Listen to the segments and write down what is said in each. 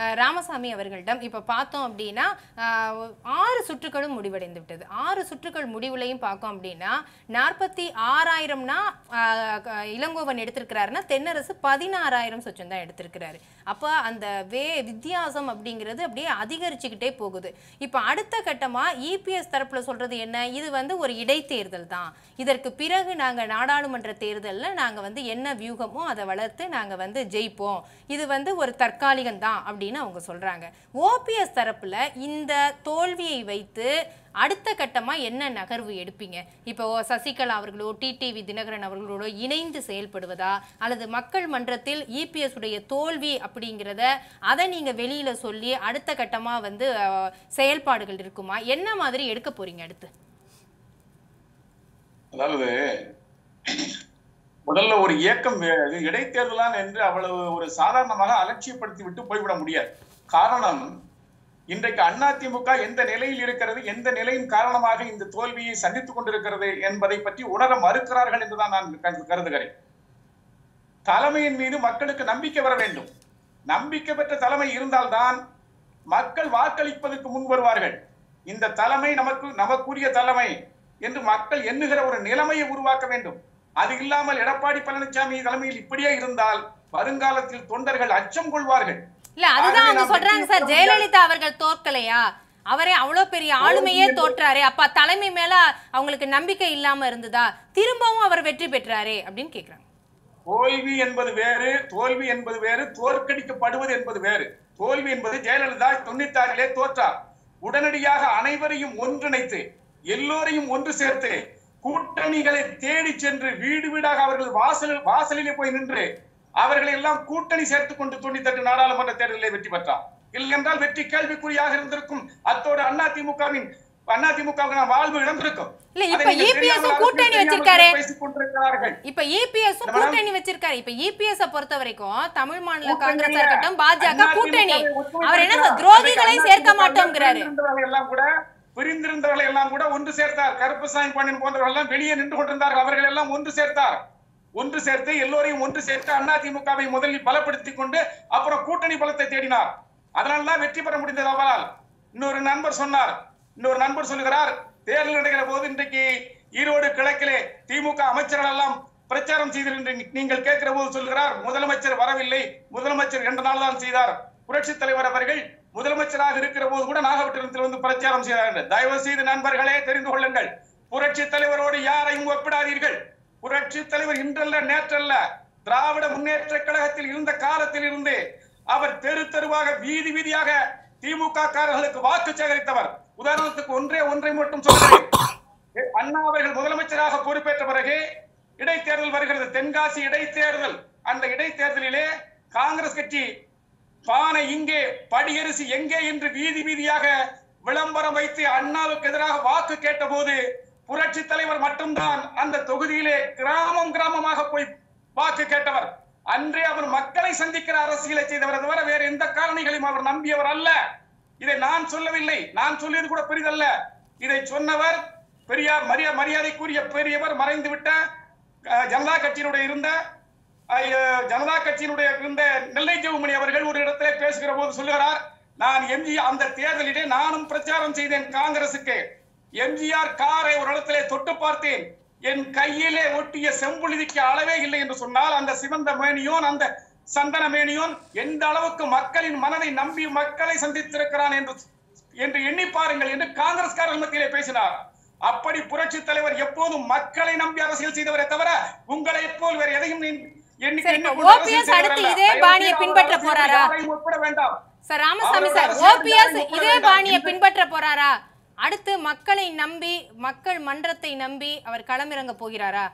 அஹ், ராமசாமி அவர்களிடம் இப்போ பார்த்தோம் அப்படின்னா அஹ், ஆறு சுற்றுகளும் முடிவடைந்து விட்டது ஆறு சுற்றுகள் முடிவுலையும் பார்த்தோம் அப்படின்னா நாற்பத்தி ஆறாயிரம்னா அஹ், க- இளங்கோவன் எடுத்திருக்கிறாருன்னா தென்னரசு பதினாறாயிரம் சொச்சம் தான் எடுத்திருக்கிறாரு அப்போ அந்த வே வித்தியாசம் அப்படிங்கிறது அப்படியே அதிகரிச்சுக்கிட்டே போகுது இப்போ அடுத்த கட்டமாக இபிஎஸ் தரப்புல சொல்றது என்ன இது வந்து ஒரு இடைத்தேர்தல் தான் இதற்கு பிறகு நாங்கள் நாடாளுமன்ற தேர்தலில் நாங்கள் வந்து என்ன வியூகமோ அதை வளர்த்து நாங்கள் வந்து ஜெயிப்போம் இது வந்து ஒரு தற்காலிகம் தான் அப்படின்னு அவங்க சொல்றாங்க ஓபிஎஸ் தரப்புல இந்த தோல்வியை வைத்து அடுத்த கட்டமா என்ன நகர்வு எடுப்பீங்க இப்போ சசிகலா அவர்களோ டிடிவி தினகரன் அவர்களோட இணைந்து செயல்படுவதா அல்லது மக்கள் மன்றத்தில் இபிஎஸ் உடைய தோல்வி அப்படிங்கிறத அதை நீங்க வெளியில சொல்லி அடுத்த கட்டமா வந்து அஹ், செயல்பாடுகள் இருக்குமா என்ன மாதிரி எடுக்க போறீங்க அடுத்து அதாவது முதல்ல ஒரு இயக்கம் வே- இது இடைத்தேர்தலான் என்று அவ்வளவு ஒரு சாதாரணமாக அலட்சியப்படுத்தி விட்டு போய்விட முடியாது காரணம் இன்றைக்கு அதிமுக எந்த நிலையில் இருக்கிறது எந்த நிலையின் காரணமாக இந்த தோல்வியை சந்தித்துக் கொண்டிருக்கிறது என்பதை பற்றி உணர மறுக்கிறார்கள் என்றுதான் நான் கரு- கருதுகிறேன் தலைமையின் மீது மக்களுக்கு நம்பிக்கை வர வேண்டும் நம்பிக்கை பெற்ற தலைமை இருந்தால்தான் மக்கள் வாக்களிப்பதற்கு முன் வருவார்கள் இந்த தலைமை நமக்கு நமக்குரிய தலைமை என்று மக்கள் எண்ணுகிற ஒரு நிலைமையை உருவாக்க வேண்டும் அது இல்லாமல் எடப்பாடி பழனிசாமி தலைமையில் இப்படியே இருந்தால் வருங்காலத்தில் தொண்டர்கள் அச்சம் கொள்வார்கள் இல்ல அதுதான் ஆகவே அவங்க நாம் சொல்றாங்க சார் வெற்றி பெற ஜெயலலிதா அவர்கள் தோற்கலையா அவரே அவ்வளவு பெரிய ஆளுமையே தோற்றாரே அப்ப தலைமை மேல அவங்களுக்கு நம்பிக்கை இல்லாம இருந்ததா திரும்பவும் அவர் வெற்றி பெற்றாரே அப்படின்னு கேக்குறாங்க தோல்வி என்பது வேறு தோல்வி என்பது வேறு தோற்கடிக்கப்படுவது என்பது வேறு தோல்வி என்பது ஜெயலலிதா தொண்ணூத்தி ஆறிலே தோற்றார் உடனடியாக அனைவரையும் ஒன்றிணைத்து எல்லோரையும் ஒன்று சேர்த்து கூட்டணிகளை தேடி சென்று வீடு வீடாக அவர்கள் வாசல் வாசலிலே போய் நின்று அவர்களை எல்லாம் கூட்டணி சேர்த்துக் கொண்டு தொண்ணூத்தி எட்டு நாடாளுமன்ற தேர்தலில் வெற்றி பெற்றார் இல்லை என்றால் வெற்றி கேள்விக்குறியாக இருந்திருக்கும் அத்தோடு அதிமுகவின் அதிமுக வாழ்வு இழந்திருக்கும் இல்ல, அதை இப்ப நீங்கள் EPS தெரியாமல் கூட்டணி தெரியாமல் வச்சிருக்காரே. பேசிக் கொண்டிருக்கிறார்கள் இப்ப இபிஎஸ் மேடம். கூட்டணி வச்சிருக்காரு இப்ப இபிஎஸ் பொறுத்த வரைக்கும் தமிழ் மாநில கூட்டணி காங்கிரஸ் இல்ல. இருக்கட்டும் பாஜக அண்ணா கூட்டணி திமுக வை அவர் என்ன ஒத்துழைத்திருக்கிறார். துரோகிகளை அன்றைக்கு சேர்க்க அண்ணா மாட்டோங்கிறாரு பிரிந்திருந்தவர்கள் எல்லாம் கூட பிரிந்திருந்தவர்களை எல்லாம் கூட ஒன்று சேர்த்தார் கருப்பசாமி பாண்டியன் போன்றவர்கள் எல்லாம் வெளியே நின்று கொண்டிருந்தார்கள் அவர்கள் எல்லாம் ஒன்று சேர்த்தார் ஒன்று சேர்த்து எல்லோரையும் ஒன்று சேர்த்து அண்ணா திமுகவை முதலில் பலப்படுத்திக் கொண்டு அப்புறம் கூட்டணி பலத்தை தேடினார் அதனால்தான் வெற்றி பெற முடிந்தது அவரால் இன்னொரு நண்பர் சொன்னார் இன்னொரு நண்பர் சொல்லுகிறார் தேர்தல் நடக்கிற போது இன்றைக்கு ஈரோடு கிழக்கிலே திமுக அமைச்சர்கள் எல்லாம் பிரச்சாரம் செய்திருந்த நீங்கள் கேட்கிற போது சொல்கிறார் முதலமைச்சர் வரவில்லை முதலமைச்சர் என்ற நாள் தான் செய்தார் புரட்சி தலைவர் அவர்கள் முதலமைச்சராக இருக்கிற போது கூட நாகப்பட்டினத்தில் வந்து பிரச்சாரம் செய்தார் என்று. தயவு செய்து நண்பர்களே தெரிந்து கொள்ளுங்கள் புரட்சி தலைவரோடு யாரையும் ஒப்பிடாதீர்கள் புரட்சி தலைவர் இன்றல்ல நேற்றல்ல திராவிட முன்னேற்ற கழகத்தில் இருந்த காலத்தில் இருந்து அவர் தெரு தெருவாக வீதி வீதியாக திமுக காரர்களுக்கு வாக்கு சேகரித்தவர் உதாரணத்துக்கு ஒன்றே ஒன்றை மட்டும் சொல்கிறேன் அண்ணா அவர்கள் முதலமைச்சராக பொறுப்பேற்ற பிறகு இடைத்தேர்தல் வருகிறது தென்காசி இடைத்தேர்தல் அந்த இடைத்தேர்தலிலே காங்கிரஸ் கட்சி பானை இங்கே படியரிசி எங்கே என்று வீதி வீதியாக விளம்பரம் வைத்து அண்ணாவுக்கு எதிராக வாக்கு கேட்டபோது புரட்சி தலைவர் மட்டும்தான் அந்த தொகுதியிலே கிராமம் கிராமமாக போய் வாக்கு கேட்டவர் அன்றே அவர் மக்களை சந்திக்கிற அரசியலை செய்தவர் தவிர வேறு எந்த காரணிகளையும் அவர் நம்பியவர் அல்ல இதை நான் சொல்லவில்லை நான் சொல்லியது கூட பெரிதல்ல இதை சொன்னவர் பெரியார் மரியா மரியாதைக்குரிய பெரியவர் மறைந்து விட்ட அஹ், ஜனதா கட்சியினுடைய இருந்த அஹ், ஜனதா கட்சியினுடைய இருந்த நெல்லை ஜெவுமணி அவர்கள் ஒரு இடத்திலே பேசுகிற போது சொல்லுகிறார் நான் எம்ஜி அந்த தேர்தலிலே நானும் பிரச்சாரம் செய்தேன் காங்கிரசுக்கு எம்ஜிஆர் காரை ஒரு இடத்திலே தொட்டு பார்த்தேன் என் கையிலே ஒட்டிய செம்புழுதிக்கு அளவே இல்லை என்று சொன்னால் அந்த சிவந்த மேனியோன் அந்த சந்தன மேனியோன் எந்த அளவுக்கு மக்களின் மனதை நம்பி மக்களை சந்தித்திருக்கிறான் என்று என்று எண்ணி பாருங்கள் என்று காங்கிரஸ்காரர்கள் மத்தியிலே பேசினார் அப்படி புரட்சி தலைவர் எப்போதும் மக்களை நம்பி அரசியல் செய்தவரை தவிர உங்களை போல் வேற எதையும் நீ- எண்ணி- சரி, இப்ப எண்ணிக்கொண்டு அரசியல் OPS அடுத்து செய்தவர் அல்ல. இதே தயவு பாணியை செய்து பின்பற்ற அவர் போறாரா? யாரையும் ஒப்பிட வேண்டாம் சார் ராமசாமி அவரோட சார் அரசியல் ஓபிஎஸ் யாரையும் ஒப்பிட இதே வேண்டாம். பாணியை இந்த- பின்பற்ற போறாரா அடுத்து மக்களை நம்பி மக்கள் மன்றத்தை நம்பி அவர் களமிறங்க போகிறாரா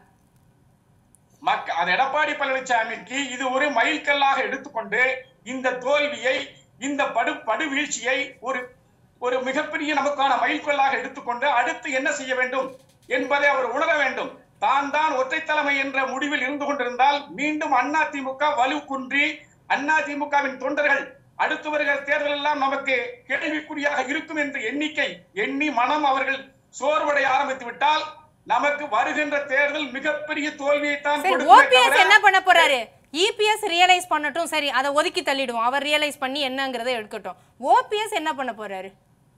மக்க அது எடப்பாடி பழனிசாமிக்கு இது ஒரு மைல்கல்லாக எடுத்துக்கொண்டு இந்த தோல்வியை இந்த படு படுவீழ்ச்சியை ஒரு ஒரு மிகப்பெரிய நமக்கான மைல்கல்லாக எடுத்துக்கொண்டு அடுத்து என்ன செய்ய வேண்டும் என்பதை அவர் உணர வேண்டும் தான் தான் ஒற்றை தலைமை என்ற முடிவில் இருந்து கொண்டிருந்தால் மீண்டும் அண்ணா திமுக வலு குன்றி அண்ணா திமுகவின் தொண்டர்கள் அடுத்து வருகிற தேர்தல் எல்லாம் நமக்கு கேள்விக்குறியாக இருக்கும் என்ற எண்ணிக்கை எண்ணி மனம் அவர்கள் சோர்வடைய ஆரம்பித்து விட்டால் நமக்கு வருகின்ற தேர்தல் மிகப்பெரிய தோல்வியைத்தான் சரி கொடுக்குமே ஓபிஎஸ் தவிர என்ன பண்ண போறாரு இபிஎஸ் ரியலைஸ் பண்ணட்டும் சரி அதை ஒதுக்கி தள்ளிடுவோம் அவர் ரியலைஸ் பண்ணி என்னங்கிறத எடுக்கட்டும் ஓபிஎஸ் என்ன பண்ண போறாரு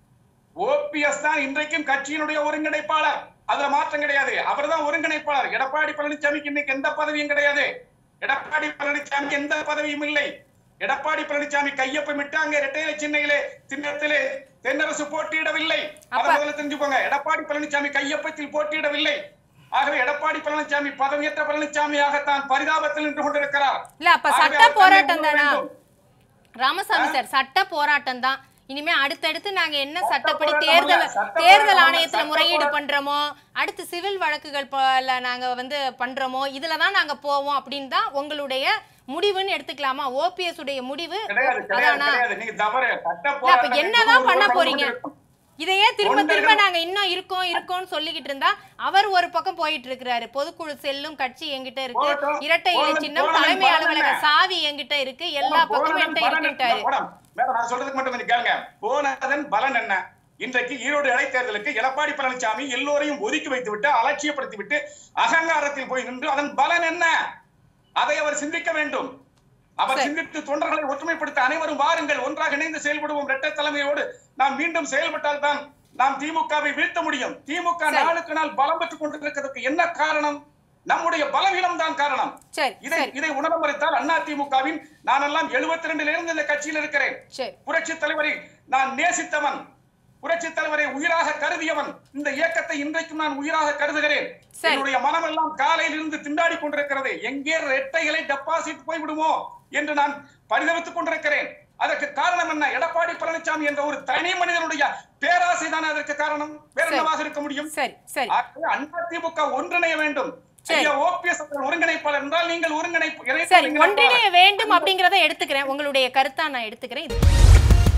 ஓபிஎஸ் தான் இன்றைக்கும் கட்சியினுடைய ஒருங்கிணைப்பாளர் அதுல மாற்றம் கிடையாது அவர்தான் ஒருங்கிணைப்பாளர் எடப்பாடி பழனிசாமிக்கு இன்னைக்கு எந்த பதவியும் கிடையாது எடப்பாடி பழனிசாமி எந்த பதவியும் இல்லை எடப்பாடி பழனிசாமி கையொப்பமிட்டு அங்க இரட்டையில சின்னையிலே சின்னத்திலே தென்னரசு போட்டியிடவில்லை அதை அப்ப- முதல்ல தெரிஞ்சுக்கோங்க எடப்பாடி பழனிசாமி கையொப்பத்தில் போட்டியிடவில்லை ஆகவே எடப்பாடி பழனிசாமி பதவியற்ற பழனிசாமியாகத்தான் பரிதாபத்தில் நின்று கொண்டிருக்கிறார் இல்ல அப்ப ஆகவே சட்ட அவர் தன்னை போராட்டம் உணர தானா வேண்டும். ராமசாமி சார் சட்ட போராட்டம் தான் இனிமே அடுத்தடுத்து நாங்க என்ன சட்ட சட்டப்படி போராட்டம் தேர்தல் அல்ல, சட்ட தேர்தல் போராட்டம் ஆணையத்துல அல்ல, முறையீடு சட்ட பண்றோமோ அடுத்து சிவில் வழக்குகள் போல நாங்க வந்து பண்றோமோ இதுல தான் நாங்க போவோம் அப்படின்னு தான் உங்களுடைய முடிவுன்னு எடுத்துக்கலாமா ஓபிஎஸ் உடைய முடிவு கிடையாது கிடையாது அதானா கிடையாது நீங்க தவறு சட்ட இல்ல, அப்ப போராட்டம் என்னதான் என்பது பண்ண ஒரு போறீங்க இருக்கும். இதையே திரும்ப திரும்ப தொண்டர்கள் நாங்க இன்னும் இருக்கோம் இருக்கோம்னு சொல்லிக்கிட்டு இருந்தா அவர் ஒரு பக்கம் போயிட்டு இருக்கிறாரு பொதுக்குழு செல்லும் கட்சி என்கிட்ட இருக்கு போகட்டும். இரட்டை இலை போகட்டும். சின்னம் போகட்டும். தலைமை பலன் அலுவலக என்ன? சாவி என்கிட்ட இருக்கு எல்லா பக்கமும் என்கிட்ட பலன் இருக்குட்டாரு என்ன? மேடம், மேடம், நான் சொல்றதுக்கு மட்டும் கொஞ்சம் கேளுங்க போனதன் பலன் என்ன இன்றைக்கு ஈரோடு இடைத்தேர்தலுக்கு எடப்பாடி பழனிசாமி எல்லோரையும் ஒதுக்கி வைத்து விட்டு அலட்சியப்படுத்தி விட்டு அகங்காரத்தில் போய் நின்று அதன் பலன் என்ன அதை அவர் சிந்திக்க வேண்டும் அவர் சரி. சிந்தித்து தொண்டர்களை ஒற்றுமைப்படுத்த அனைவரும் வாருங்கள் ஒன்றாக இணைந்து செயல்படுவோம் இரட்டை தலைமையோடு நாம் மீண்டும் செயல்பட்டால் தான் நாம் திமுகவை வீழ்த்த முடியும் திமுக சரி. நாளுக்கு நாள் பலம் பெற்றுக் கொண்டிருக்கிறதுக்கு என்ன காரணம் நம்முடைய பலவீனம் தான் காரணம் சரி இதை சரி இதை உணர மறுத்தால் அண்ணா திமுகவின் நானெல்லாம் எழுபத்தி ரெண்டுல இருந்து இந்த கட்சியில் இருக்கிறேன் சரி புரட்சி தலைவரை நான் நேசித்தவன் புரட்சி தலைவரை உயிராக கருதியவன் இந்த இயக்கத்தை இன்றைக்கும் நான் உயிராக கருதுகிறேன் சரி. என்னுடைய மனமெல்லாம் காலையில் இருந்து திண்டாடி கொண்டிருக்கிறது எங்கே ரெட்டைகளை டெபாசிட் போய்விடுமோ என்று நான் பரிதவித்துக் கொண்டிருக்கிறேன் அதற்கு காரணம் என்ன எடப்பாடி பழனிசாமி என்ற ஒரு தனி மனிதனுடைய பேராசை தானே அதற்கு காரணம் வேற சரி. என்னவாக இருக்க முடியும் சரி சரி ஆகவே அண்ணா திமுக ஒன்றிணைய வேண்டும் சரி. ஐயா ஓபிஎஸ் அவர்கள் ஒருங்கிணைப்பாளர் என்றால் நீங்கள் ஒருங்கிணைப்பு இணைப்பு சரி ஒருங்கிணைப்பாளர். ஒன்றிணைய வேண்டும் அப்படிங்கறத எடுத்துக்கிறேன் உங்களுடைய கருத்தா நான் எடுத்துக்கிறேன் இது